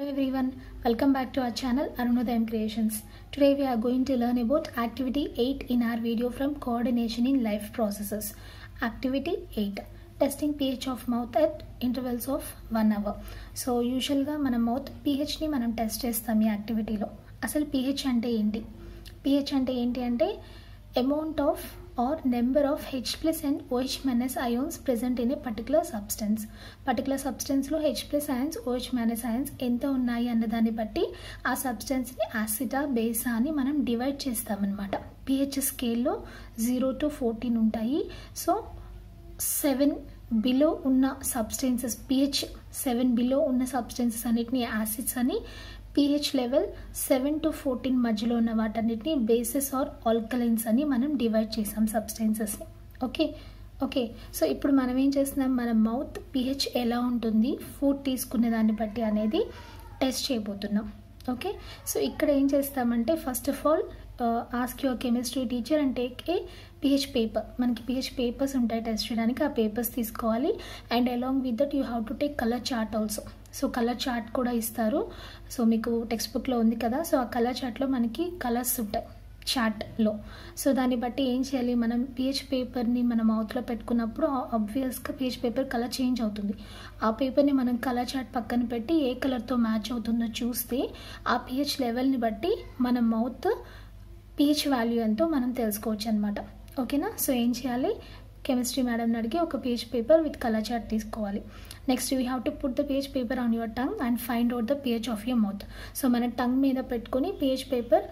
Hello everyone, welcome back to our channel Arunodayam Creations. Today we are going to learn about activity 8 in our video from coordination in life processes. Activity 8 testing pH of mouth at intervals of 1 hour. So యూజువల్గా మన mouth pHని మనం test చేస్తాం ఈ యాక్టివిటీలో అసలు pH అంటే ఏంటి pH అంటే ఏంటి అంటే amount of or number of H plus and OH minus ions present in a particular substance particular సబ్స్టెన్స్లో H plus ions OH minus ions ఎంత ఉన్నాయి అన్న దాన్ని బట్టి ఆ సబ్స్టెన్స్ని యాసిడా బేసా అని మనం డివైడ్ చేస్తామన్నమాట పిహెచ్ స్కేల్లో జీరో టు ఫోర్టీన్ ఉంటాయి సో సెవెన్ బిలో ఉన్న సబ్స్టెన్సెస్ పిహెచ్ సెవెన్ బిలో ఉన్న సబ్స్టెన్సెస్ అన్నిటిని యాసిడ్స్ అని pH level seven to fourteen మధ్యలో ఉన్న వాటన్నిటిని బేసెస్ ఆర్ ఆల్కలైన్స్ అని మనం డివైడ్ చేసాం సబ్స్టెన్సెస్ని ఓకే ఓకే సో ఇప్పుడు మనం ఏం చేస్తున్నాం మన మౌత్ పిహెచ్ ఎలా ఉంటుంది ఫుడ్ తీసుకునే దాన్ని బట్టి అనేది టెస్ట్ చేయబోతున్నాం ఓకే సో ఇక్కడ ఏం చేస్తామంటే first of all ask your chemistry teacher and take a pH paper మనకి పిహెచ్ పేపర్స్ ఉంటాయి టెస్ట్ చేయడానికి ఆ పేపర్స్ తీసుకోవాలి and along with that you have to take colour chart also so colour chart కూడా ఇస్తారు సో మీకు text బుక్లో ఉంది కదా సో ఆ కలర్ చార్ట్లో మనకి కలర్స్ ఉంటాయి చార్ట్లో సో దాన్ని బట్టి ఏం చేయాలి మనం పిహెచ్ పేపర్ని మన మౌత్లో పెట్టుకున్నప్పుడు ఆబ్వియస్గా పిహెచ్ పేపర్ కలర్ చేంజ్ అవుతుంది ఆ పేపర్ని మనం కలర్ చార్ట్ పక్కన పెట్టి ఏ కలర్తో మ్యాచ్ అవుతుందో చూస్తే ఆ పిహెచ్ లెవెల్ని బట్టి మన మౌత్ పిహెచ్ వాల్యూ ఎంతో మనం తెలుసుకోవచ్చు అనమాట ఓకేనా సో ఏం చేయాలి కెమిస్ట్రీ మేడంని అడిగి ఒక pH paper with colour chart తీసుకోవాలి next you have to put the pH paper on your tongue and find out the pH of your mouth so మన టంగ్ మీద పెట్టుకొని పేజ్ పేపర్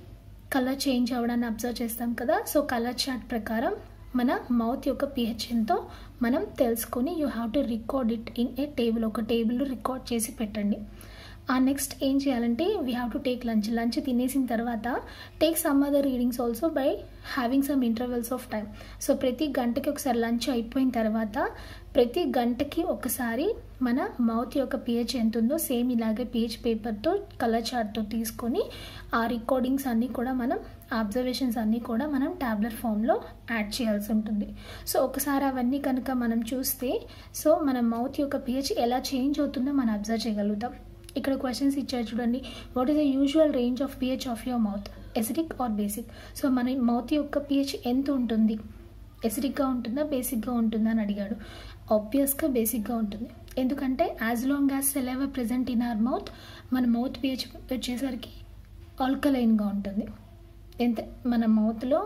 కలర్ చేంజ్ అవ్వడాన్ని observe చేస్తాం కదా so colour chart ప్రకారం మన mouth యొక్క పిహెచ్ ఎంతో మనం తెలుసుకొని you have to record it in a table ఒక టేబుల్ రికార్డ్ చేసి పెట్టండి ఆ నెక్స్ట్ ఏం చేయాలంటే we have to take lunch lunch తినేసిన తర్వాత take some other readings also by having some intervals of time so ప్రతి గంటకి ఒకసారి లంచ్ అయిపోయిన తర్వాత ప్రతి గంటకి ఒకసారి మన మౌత్ యొక్క పిహెచ్ ఎంత ఉందో సేమ్ ఇలాగే పిహెచ్ పేపర్తో కలర్ చార్ట్తో తీసుకొని ఆ రికార్డింగ్స్ అన్నీ కూడా మనం అబ్జర్వేషన్స్ అన్నీ కూడా మనం ట్యాబ్లెట్ ఫామ్లో యాడ్ చేయాల్సి ఉంటుంది సో ఒకసారి అవన్నీ కనుక మనం చూస్తే సో మన మౌత్ యొక్క పిహెచ్ ఎలా చేంజ్ అవుతుందో మనం అబ్జర్వ్ చేయగలుగుతాం ఇక్కడ క్వశ్చన్స్ ఇచ్చారు చూడండి what is the usual range of pH of your mouth acidic or basic so మన మౌత్ యొక్క పిహెచ్ ఎంత ఉంటుంది ఎసిడిక్గా ఉంటుందా బేసిక్గా ఉంటుందా అని అడిగాడు ఆబ్వియస్గా బేసిక్గా ఉంటుంది ఎందుకంటే as long as saliva present in our mouth మన మౌత్ పిహెచ్ వచ్చేసరికి ఆల్కలైన్గా ఉంటుంది ఎంత మన మౌత్లో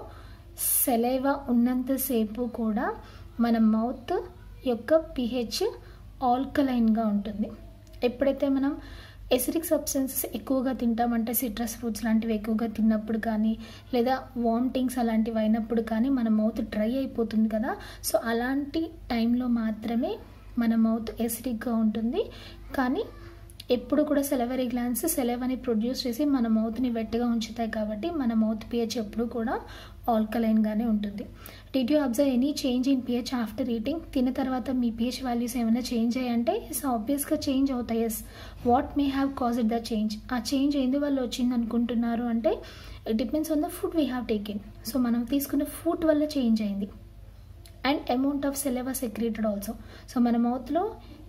సెలైవ ఉన్నంతసేపు కూడా మన మౌత్ యొక్క పిహెచ్ ఆల్కలైన్గా ఉంటుంది ఎప్పుడైతే మనం ఎసిడిక్ సబ్స్టెన్సెస్ ఎక్కువగా తింటామంటే సిట్రస్ ఫ్రూట్స్ లాంటివి ఎక్కువగా తిన్నప్పుడు కానీ లేదా వామిటింగ్స్ అలాంటివి అయినప్పుడు కానీ మన మౌత్ డ్రై అయిపోతుంది కదా సో అలాంటి టైంలో మాత్రమే మన మౌత్ ఎసిడిక్గా ఉంటుంది కానీ ఎప్పుడు కూడా సెలవరీ గ్లాన్స్ సెలవని ప్రొడ్యూస్ చేసి మన మౌత్ని వెట్గా ఉంచుతాయి కాబట్టి మన మౌత్ పిహెచ్ ఎప్పుడు కూడా ఆల్కలైన్గానే ఉంటుంది did you observe any change in pH after eating తిన్న తర్వాత మీ పిహెచ్ వాల్యూస్ ఏమైనా చేంజ్ అయ్యంటే ఎస్ ఆబ్వియస్గా చేంజ్ అవుతాయి yes what may have caused it the change ఆ చేంజ్ ఎందువల్ల వచ్చింది అనుకుంటున్నారు అంటే it depends on the food we have taken so మనం తీసుకున్న ఫుడ్ వల్ల చేంజ్ అయింది and amount of saliva secreted also so మన మౌత్లో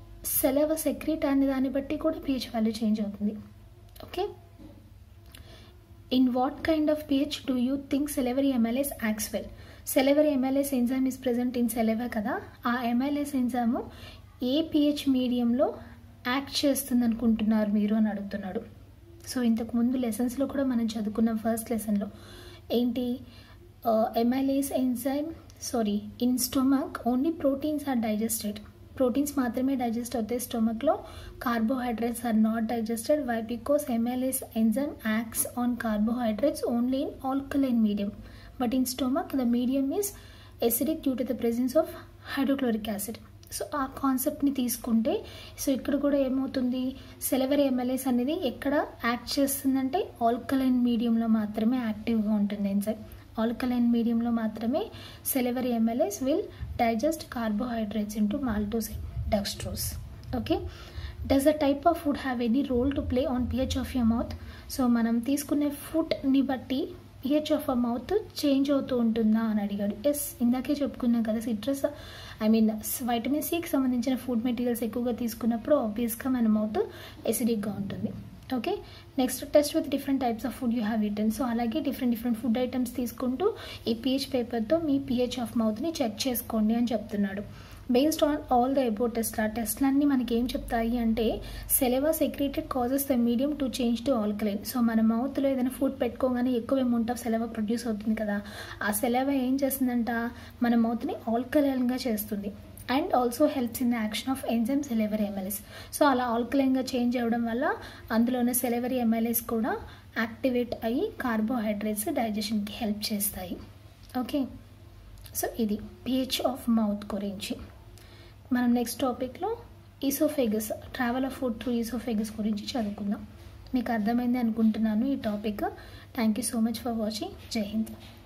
సెలవ సెక్రెట్ అనే దాన్ని బట్టి కూడా పిహెచ్ వాల్యూ చేంజ్ అవుతుంది okay in what kind of pH do you think salivary amylase acts well salivary amylase enzyme is present in saliva కదా ఆ amylase enzyme ఏ పిహెచ్ మీడియంలో యాక్ట్ చేస్తుంది అనుకుంటున్నారు మీరు అని అడుగుతున్నాడు సో ఇంతకు ముందు లెసన్స్లో కూడా మనం చదువుకున్నాం ఫస్ట్ లెసన్లో ఏంటి amylase enzyme sorry in stomach only proteins are digested proteins మాత్రమే డైజెస్ట్ అవుతాయి స్టొమక్లో carbohydrates are not digested why because amylase enzyme acts on carbohydrates only in alkaline medium but in stomach the medium is acidic due to the presence of hydrochloric acid so ఆ కాన్సెప్ట్ని తీసుకుంటే so ఇక్కడ కూడా ఏమవుతుంది salivary MLAs అనేది ఎక్కడ act చేస్తుందంటే alkaline మీడియంలో మాత్రమే యాక్టివ్గా ఉంటుంది ఎంజైమ్ ఆల్కలైన్ మీడియంలో మాత్రమే salivary amylase will digest carbohydrates into maltose dextrose okay does the type of food have any role to play on pH of your mouth so మనం తీసుకునే ఫుడ్ని బట్టి pH of a mouth change అవుతూ ఉంటుందా అని అడిగాడు ఎస్ ఇందాకే చెప్పుకున్నాం కదా సిట్రస్ ఐ మీన్ వైటమిన్ సికి సంబంధించిన ఫుడ్ మెటీరియల్స్ ఎక్కువగా తీసుకున్నప్పుడు ఆబ్వియస్గా మన మౌత్ ఎసిడిక్గా ఉంటుంది okay next test with different types of food you have eaten so అలాగే డిఫరెంట్ డిఫరెంట్ ఫుడ్ ఐటమ్స్ తీసుకుంటూ ఈ పిహెచ్ పేపర్తో మీ పిహెచ్ ఆఫ్ మౌత్ని చెక్ చేసుకోండి అని చెప్తున్నాడు based on all the about test ఆ టెస్ట్లన్నీ మనకి ఏం చెప్తాయి అంటే saliva secreted causes the medium to change to alkaline so మన మౌత్లో ఏదైనా ఫుడ్ పెట్టుకోగానే ఎక్కువ అమౌంట్ ఆఫ్ సెలవా ప్రొడ్యూస్ అవుతుంది కదా ఆ సెలవా ఏం చేస్తుందంట మన మౌత్ని ఆల్కలైన్గా చేస్తుంది and also helps in the action of enzyme salivary amylase so అలా ఆల్కలైన్గా చేంజ్ అవ్వడం వల్ల అందులోనే సెలెవరీ ఎంఎల్ఎస్ కూడా యాక్టివేట్ అయ్యి కార్బోహైడ్రేట్స్ డైజెషన్కి హెల్ప్ చేస్తాయి ఓకే సో ఇది పిహెచ్ ఆఫ్ మౌత్ గురించి మనం నెక్స్ట్ టాపిక్లో oesophagus travel of food through oesophagus గురించి చదువుకుందాం మీకు అర్థమైంది అనుకుంటున్నాను ఈ topic thank you so much for watching జై హింద్